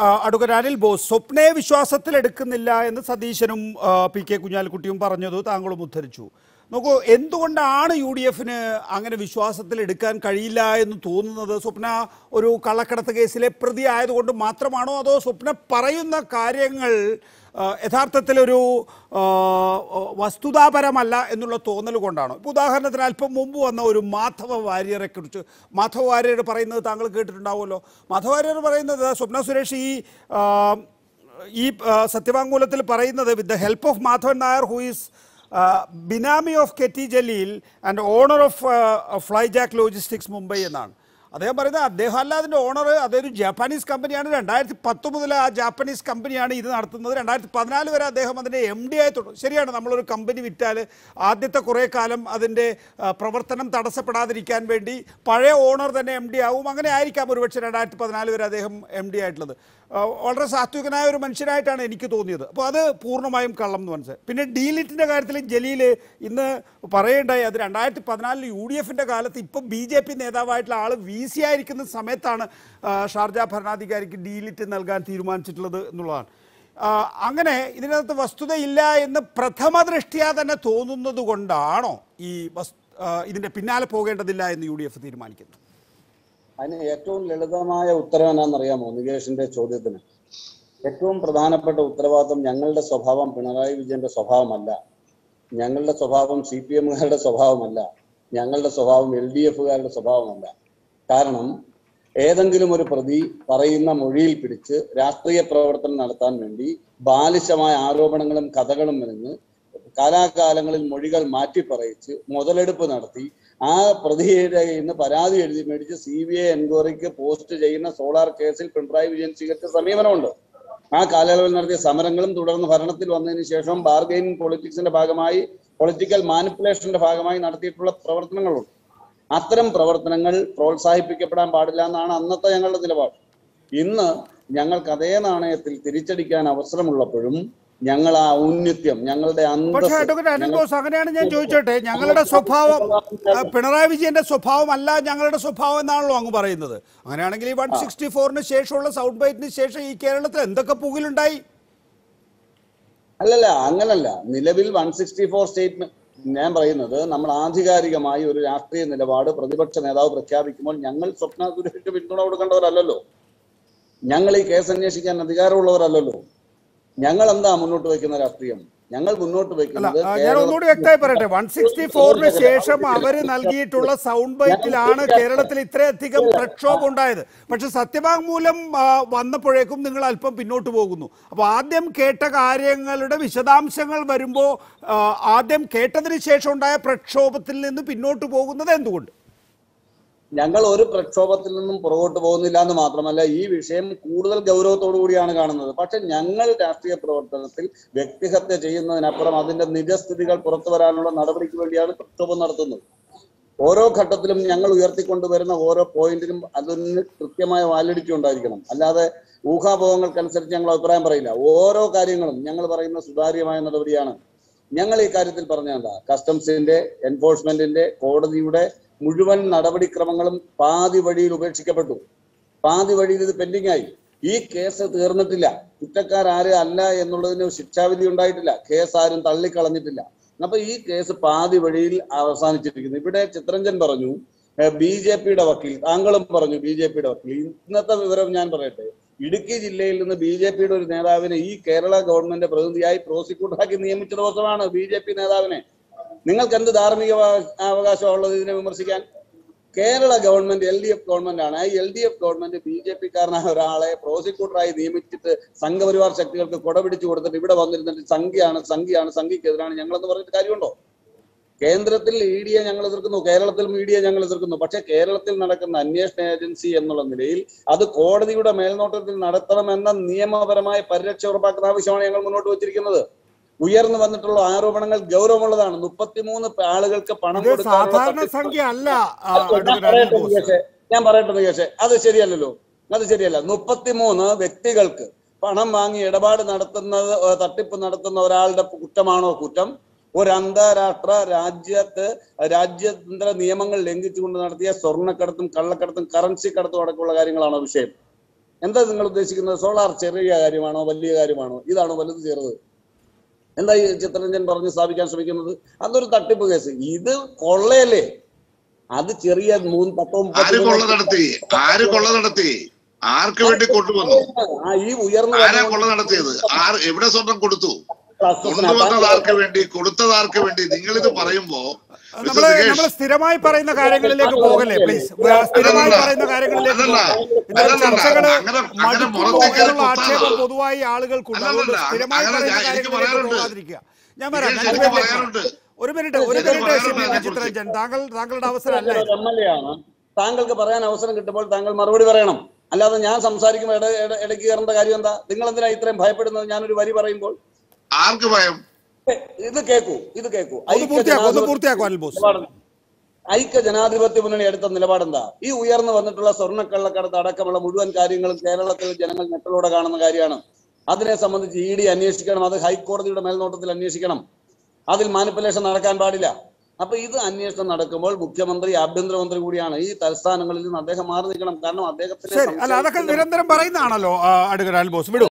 ആ, advocate Anil boss സ്വപ്നയെ വിശ്വാസത്തിൽ എടുക്കുന്നില്ല എന്ന് സതീശനും ആ, പി കെ കുഞ്ഞാലിക്കുട്ടിയും പറഞ്ഞത് താങ്കളും ഉദ്ധരിച്ചു നോക്കൂ എന്തുകൊണ്ടാണ് യു ഡി എഫിന് അങ്ങനെ വിശ്വാസത്തിൽ എടുക്കാൻ കഴിയില്ല എന്ന് തോന്നുന്നത് സ്വപ്ന ഒരു കള്ളക്കടത്ത് കേസിലെ പ്രതി ആയതുകൊണ്ട് മാത്രമാണോ അതോ സ്വപ്ന പറയുന്ന കാര്യങ്ങൾ ആ, യഥാർത്ഥത്തിലൊരു ആ, വസ്തുതാപരമല്ല എന്നുള്ള തോന്നൽ കൊണ്ടാണോ ഇപ്പോൾ ഉദാഹരണത്തിന് അല്പം മുമ്പ് വന്ന ഒരു മാധവ വാര്യരെ കുറിച്ച് മാധവ വാര്യർ പറയുന്നത് താങ്കൾ കേട്ടിട്ടുണ്ടാവുമല്ലോ മാധവ വാര്യർ പറയുന്നത് സ്വപ്ന സുരേഷ് ഈ ആ, ഈ ആ, സത്യവാങ്മൂലത്തിൽ പറയുന്നത് with the help of Madhavan Nair who is benami of KT Jaleel and owner of fly jack logistics Mumbai എന്നാണ് അദ്ദേഹം പറയുന്നത് അദ്ദേഹം അല്ല അതിൻ്റെ ഓണർ അതൊരു ജാപ്പാനീസ് കമ്പനിയാണ് രണ്ടായിരത്തി പത്ത് മുതൽ ആ ജാപ്പനീസ് കമ്പനിയാണ് ഇത് നടത്തുന്നത് രണ്ടായിരത്തി പതിനാല് വരെ അദ്ദേഹം അതിൻ്റെ എം ഡി ആയി തുടങ്ങും ശരിയാണ് നമ്മളൊരു കമ്പനി വിറ്റാൽ ആദ്യത്തെ കുറേ കാലം അതിൻ്റെ ആ, പ്രവർത്തനം തടസ്സപ്പെടാതിരിക്കാൻ വേണ്ടി പഴയ ഓണർ തന്നെ എം ഡി ആവും അങ്ങനെ ആയിരിക്കാം ഒരുപക്ഷെ രണ്ടായിരത്തി പതിനാല് വരെ അദ്ദേഹം എം ഡി ആയിട്ടുള്ളത് ആ, വളരെ സാത്വികനായ ഒരു മനുഷ്യനായിട്ടാണ് എനിക്ക് തോന്നിയത് അപ്പോൾ അത് പൂർണ്ണമായും കള്ളം എന്ന് മനസ്സിലായി പിന്നെ ഡീലിറ്റിൻ്റെ കാര്യത്തിൽ ജലീൽ ഇന്ന് പറയേണ്ടായി അത് രണ്ടായിരത്തി പതിനാലിൽ യു ഡി എഫിൻ്റെ കാലത്ത് ഇപ്പം ബി ജെ പി നേതാവായിട്ടുള്ള ആൾ വി സി ആയിരിക്കുന്ന സമയത്താണ് ആ, ഷാർജ ഭരണാധികാരിക്ക് ഡീലിറ്റ് നൽകാൻ തീരുമാനിച്ചിട്ടുള്ളത് എന്നുള്ളതാണ് ആ, അങ്ങനെ ഇതിനകത്ത് വസ്തുതയില്ല എന്ന് പ്രഥമ ദൃഷ്ടിയാ തന്നെ തോന്നുന്നത് കൊണ്ടാണോ ഈ വസ് ആ, ഇതിൻ്റെ പിന്നാലെ പോകേണ്ടതില്ല എന്ന് യു ഡി എഫ് തീരുമാനിക്കുന്നത് അതിന് ഏറ്റവും ലളിതമായ ഉത്തരം എന്നാണെന്നറിയാമോ നികേഷിന്റെ ചോദ്യത്തിന് ഏറ്റവും പ്രധാനപ്പെട്ട ഉത്തരവാദിത്വം ഞങ്ങളുടെ സ്വഭാവം പിണറായി വിജയന്റെ സ്വഭാവമല്ല ഞങ്ങളുടെ സ്വഭാവം സി പി എമ്മുകാരുടെ സ്വഭാവമല്ല ഞങ്ങളുടെ സ്വഭാവം എൽ ഡി എഫുകാരുടെ സ്വഭാവമല്ല കാരണം ഏതെങ്കിലും ഒരു പ്രതി പറയുന്ന മൊഴിയിൽ പിടിച്ച് രാഷ്ട്രീയ പ്രവർത്തനം നടത്താൻ വേണ്ടി ബാലിശമായ ആരോപണങ്ങളും കഥകളും വരുന്ന് കാലാകാലങ്ങളിൽ മൊഴികൾ മാറ്റി പറയിച്ച് മുതലെടുപ്പ് നടത്തി ആ പ്രതിയുടെ കയ്യിൽ നിന്ന് പരാതി എഴുതി മേടിച്ച് സി ബി ഐ എൻക്വയറിക്ക് പോസ്റ്റ് ചെയ്യുന്ന സോളാർ കേസിൽ പിണറായി വിജയൻ സ്വീകരിച്ച സമീപനമുണ്ട് ആ കാലയളവിൽ നടത്തിയ സമരങ്ങളും തുടർന്ന് ഭരണത്തിൽ വന്നതിന് ശേഷം ബാർഗൈനിങ് പൊളിറ്റിക്സിന്റെ ഭാഗമായി പൊളിറ്റിക്കൽ മാനിപ്പുലേഷന്റെ ഭാഗമായി നടത്തിയിട്ടുള്ള പ്രവർത്തനങ്ങളുണ്ട് അത്തരം പ്രവർത്തനങ്ങൾ പ്രോത്സാഹിപ്പിക്കപ്പെടാൻ പാടില്ല എന്നാണ് അന്നത്തെ ഞങ്ങളുടെ നിലപാട് ഇന്ന് ഞങ്ങൾക്ക് അതേ നാണയത്തിൽ തിരിച്ചടിക്കാൻ അവസരമുള്ളപ്പോഴും ഞങ്ങൾ ആ ഔന്നിത്യം ഞങ്ങളുടെ പക്ഷേ അന്തസ്സ് അഡ്വക്കേറ്റ് അനിൽ ഞങ്ങൾ- ബോസ് അങ്ങനെയാണ് ഞാൻ ചോദിച്ചോട്ടെ ഞങ്ങളുടെ സ്വഭാവം ആ, പിണറായി വിജയന്റെ സ്വഭാവം അല്ല ഞങ്ങളുടെ സ്വഭാവം എന്നാണല്ലോ അങ്ങ് പറയുന്നത് അങ്ങനെയാണെങ്കിൽ ഈ വൺ സിക്സ്റ്റി ഫോറിന് ശേഷമുള്ള സൗണ്ട് ബൈറ്റിന് ശേഷം ഈ കേരളത്തിൽ എന്തൊക്കെ പുകിലുണ്ടായി അല്ലല്ല അങ്ങനല്ല നിലവിൽ വൺ സിക്സ്റ്റി ഫോർ സ്റ്റേറ്റ്മെന്റ് ഞാൻ പറയുന്നത് നമ്മൾ ആധികാരികമായി ഒരു രാഷ്ട്രീയ നിലപാട് പ്രതിപക്ഷ നേതാവ് പ്രഖ്യാപിക്കുമ്പോൾ ഞങ്ങൾ സ്വപ്ന സുരേഷിക്ക് പിന്തുണ കൊടുക്കേണ്ടവരല്ലല്ലോ ഞങ്ങൾ ഈ കേസ് അന്വേഷിക്കാൻ അധികാരമുള്ളവരല്ലല്ലോ ഞങ്ങൾ എന്താ മുന്നോട്ട് വയ്ക്കുന്ന രാഷ്ട്രീയം ഞങ്ങൾ മുന്നോട്ട് അല്ല വയ്ക്കുന്നത് ആ, ഞാൻ ഒന്നുകൂടി വ്യക്തമായി പറയട്ടെ വൺ സിക്സ്റ്റി ഫോറിന് ശേഷം അവർ നൽകിയിട്ടുള്ള സൗണ്ട് ബൈറ്റിലാണ് കേരളത്തിൽ ഇത്രയധികം പ്രക്ഷോഭം ഉണ്ടായത് പക്ഷെ സത്യവാങ്മൂലം ആ, വന്നപ്പോഴേക്കും നിങ്ങൾ അല്പം പിന്നോട്ട് പോകുന്നു അപ്പോൾ ആദ്യം കേട്ട കാര്യങ്ങളുടെ വിശദാംശങ്ങൾ വരുമ്പോൾ ആ, ആദ്യം കേട്ടതിന് ശേഷം ഉണ്ടായ പ്രക്ഷോഭത്തിൽ നിന്ന് പിന്നോട്ട് പോകുന്നത് എന്തുകൊണ്ട് ഞങ്ങൾ ഒരു പ്രക്ഷോഭത്തിൽ നിന്നും പുറകോട്ട് പോകുന്നില്ല എന്ന് മാത്രമല്ല ഈ വിഷയം കൂടുതൽ ഗൗരവത്തോടു കൂടിയാണ് കാണുന്നത് പക്ഷെ ഞങ്ങൾ രാഷ്ട്രീയ പ്രവർത്തനത്തിൽ വ്യക്തിഹത്യ ചെയ്യുന്നതിനപ്പുറം അതിന്റെ നിജസ്ഥിതികൾ പുറത്തു വരാനുള്ള നടപടിക്ക് വേണ്ടിയാണ് പ്രക്ഷോഭം നടത്തുന്നത് ഓരോ ഘട്ടത്തിലും ഞങ്ങൾ ഉയർത്തിക്കൊണ്ടുവരുന്ന ഓരോ പോയിന്റിനും അതിന് കൃത്യമായ വാലിഡിറ്റി ഉണ്ടായിരിക്കണം അല്ലാതെ ഊഹാപോഹങ്ങൾക്കനുസരിച്ച് ഞങ്ങൾ അഭിപ്രായം പറയില്ല ഓരോ കാര്യങ്ങളും ഞങ്ങൾ പറയുന്ന സുതാര്യമായ നടപടിയാണ് ഞങ്ങൾ ഈ കാര്യത്തിൽ പറഞ്ഞ എന്താ കസ്റ്റംസിന്റെ എൻഫോഴ്സ്മെന്റിന്റെ കോടതിയുടെ മുഴുവൻ നടപടിക്രമങ്ങളും പാതി വഴിയിൽ ഉപേക്ഷിക്കപ്പെട്ടു പാതി വഴിയിൽ ഇത് പെൻഡിംഗ് ആയി ഈ കേസ് തീർന്നിട്ടില്ല കുറ്റക്കാരാര് അല്ല എന്നുള്ളതിന് ശിക്ഷാവിധി ഉണ്ടായിട്ടില്ല കേസ് ആരും തള്ളിക്കളഞ്ഞിട്ടില്ല അപ്പൊ ഈ കേസ് പാതി വഴിയിൽ അവസാനിച്ചിരിക്കുന്നു ഇവിടെ ചിത്രഞ്ജൻ പറഞ്ഞു ബി ജെ പിയുടെ വക്കീൽ താങ്കളും പറഞ്ഞു ബി ജെ പിയുടെ വക്കീൽ ഇന്നത്തെ വിവരം ഞാൻ പറയട്ടെ ഇടുക്കി ജില്ലയിൽ നിന്ന് ബി ജെ പിയുടെ ഒരു നേതാവിനെ ഈ കേരള ഗവൺമെന്റ് പ്രതിനിധിയായി പ്രോസിക്യൂട്ടറാക്കി നിയമിച്ച ദിവസമാണ് ബി ജെ പി നേതാവിനെ നിങ്ങൾക്ക് എന്ത് ധാർമ്മിക അവകാശമുള്ളത് ഇതിനെ വിമർശിക്കാൻ Kerala government L D F government ആണ് ഈ L D F government B J പിക്കാരനായ ഒരാളെ പ്രോസിക്യൂട്ടറായി നിയമിച്ചിട്ട് സംഘപരിവാർ ശക്തികൾക്ക് കൊട പിടിച്ചു കൊടുത്തിട്ട് ഇവിടെ വന്നിരുന്നിട്ട് സംഖ്യയാണ് സംഖ്യയാണ് സംഖ്യക്കെതിരാണ് ഞങ്ങളെന്ന് പറഞ്ഞിട്ട് കാര്യമുണ്ടോ കേന്ദ്രത്തിൽ ഇ ഡിയെ ഞങ്ങൾ എതിർക്കുന്നു കേരളത്തിൽ മീഡിയ ഞങ്ങൾ എതിർക്കുന്നു പക്ഷെ കേരളത്തിൽ നടക്കുന്ന അന്വേഷണ ഏജൻസി എന്നുള്ള നിലയിൽ അത് കോടതിയുടെ മേൽനോട്ടത്തിൽ നടത്തണമെന്ന നിയമപരമായ പരിരക്ഷ ഉറപ്പാക്കുന്ന ആവശ്യമാണ് ഞങ്ങൾ മുന്നോട്ട് വെച്ചിരിക്കുന്നത് ഉയർന്നു വന്നിട്ടുള്ള ആരോപണങ്ങൾ ഗൗരവമുള്ളതാണ് മുപ്പത്തിമൂന്ന് ആളുകൾക്ക് പണം ഇത് കൊടുക്കാനുള്ള സാധാരണ തട്ടിപ്പ് സംഖ്യ അല്ല ആ, അത് ഞാൻ അഡ്വക്കേറ്റ് അനിൽ പറയട്ടെ ബോസ് നികേഷേ, ഞാൻ പറയട്ടെ നികേഷേ അത് ശരിയല്ലല്ലോ അത് ശരിയല്ല മുപ്പത്തിമൂന്ന് വ്യക്തികൾക്ക് പണം വാങ്ങി ഇടപാട് നടത്തുന്നത് ഏഹ്, തട്ടിപ്പ് നടത്തുന്ന ഒരാളുടെ കുറ്റമാണോ കുറ്റം ഒരു അന്താരാഷ്ട്ര രാജ്യത്ത് രാജ്യാന്തര നിയമങ്ങൾ ലംഘിച്ചുകൊണ്ട് നടത്തിയ സ്വർണ്ണക്കടത്തും കള്ളക്കടത്തും കറൻസി കടത്തും അടക്കമുള്ള കാര്യങ്ങളാണോ വിഷയം എന്താ നിങ്ങൾ ഉദ്ദേശിക്കുന്നത് സോളാർ ചെറിയ കാര്യമാണോ വലിയ കാര്യമാണോ ഇതാണോ വലുത് ചെറുത് എന്താ ഈ ചിത്രരഞ്ജൻ പറഞ്ഞ് സ്ഥാപിക്കാൻ ശ്രമിക്കുന്നത് അതൊരു തട്ടിപ്പ് കേസ് ഇത് കൊള്ളയല്ലേ അത് ചെറിയ മൂന്ന് പത്തോ ആര് കൊള്ള നടത്തി ആര് കൊള്ള നടത്തി ആർക്ക് വേണ്ടി കൊണ്ടുവന്നു ആ ഈ ഉയർന്നു ആരാ കൊള്ള നടത്തിയത് ആർ എവിടെ സ്വർണം കൊടുത്തു കൊണ്ടുവന്നത് ആർക്ക് വേണ്ടി കൊടുത്തത് ആർക്ക് വേണ്ടി നിങ്ങൾ ഇത് പറയുമ്പോ മിസ്റ്റർ നമ്മള് സുകേഷ്, നമ്മൾ സ്ഥിരമായി പറയുന്ന കാര്യങ്ങളിലേക്ക് പോകല്ലേ പ്ലീസ് സ്ഥിരമായി പറയുന്ന കാര്യങ്ങളിലേക്ക് അതല്ല, പോകാം. ഇന്നലെ അതല്ല, ചർച്ചകള് അങ്ങനെ- അങ്ങനെ മടുക്കുന്നു മുറത്തേക്ക് എന്നുള്ള കുത്താനോ? ആക്ഷേപം പൊതുവായി ആളുകൾക്കുണ്ട് അതുകൊണ്ട് അല്ലല്ല, സ്ഥിരമായി അങ്ങനെ പറയുന്ന ഞാൻ- എനിക്ക് കാര്യങ്ങളിലേക്ക് പറയാനുണ്ട്. പോകാതിരിക്കുക ഞാൻ വരാം സുകേഷ്, രണ്ട് എനിക്ക് പേരിലേക്ക് പറയാനുണ്ട്. ഒരു മിനിറ്റ് ഒരു എനിക്ക് മിനിറ്റ് ശ്രീ പറയാനുണ്ട് പി. അതിനെക്കുറിച്ച്. ചിത്രരഞ്ജൻ താങ്കൾ താങ്കളുടെ അവസരം അല്ല ഇത്. എം എൽ എ ആണ് താങ്കൾക്ക് പറയാൻ അവസരം കിട്ടുമ്പോൾ താങ്കൾ മറുപടി പറയണം അല്ലാതെ ഞാൻ സംസാരിക്കുമ്പോൾ ഇട ഇട- ഇടയ്ക്ക് കയറേണ്ട കാര്യം എന്താ നിങ്ങൾ എന്തിനാ ഇത്രയും ഭയപ്പെടുന്നത് ഞാനൊരു വരി പറയുമ്പോൾ ആർക്ക് ഭയം ഏ, ഇത് കേൾക്കൂ ഇത് കേൾക്കൂ ഒന്ന് ഐക്യ പൂർത്തിയാക്കും ഒന്ന് ജനാധിപത്യ പൂർത്തിയാക്കും അനിൽ ബോസ് നിലപാട് ഐക്യ ജനാധിപത്യ മുന്നണി എടുത്ത നിലപാടെന്താ ഈ ഉയർന്നു വന്നിട്ടുള്ള സ്വർണ്ണക്കള്ളക്കടത്ത് അടക്കമുള്ള മുഴുവൻ കാര്യങ്ങളും കേരളത്തിൽ ജനങ്ങൾ ഞെട്ടലോടെ കാണുന്ന കാര്യമാണ് അതിനെ സംബന്ധിച്ച് ഇ ഡി അന്വേഷിക്കണം അത് ഹൈക്കോടതിയുടെ മേൽനോട്ടത്തിൽ അന്വേഷിക്കണം അതിൽ മാനിപ്പുലേഷൻ നടക്കാൻ പാടില്ല അപ്പൊ ഇത് അന്വേഷണം നടക്കുമ്പോൾ മുഖ്യമന്ത്രി ആഭ്യന്തരമന്ത്രി കൂടിയാണ് ഈ തലസ്ഥാനങ്ങളിൽ നിന്ന് അദ്ദേഹം മാറി നിൽക്കണം കാരണം അദ്ദേഹത്തിന് ശരി അല്ല അതൊക്കെ സംശയം- നിരന്തരം പറയുന്നതാണല്ലോ അഡ്വക്കേറ്റ് അനിൽ ബോസ് വിടും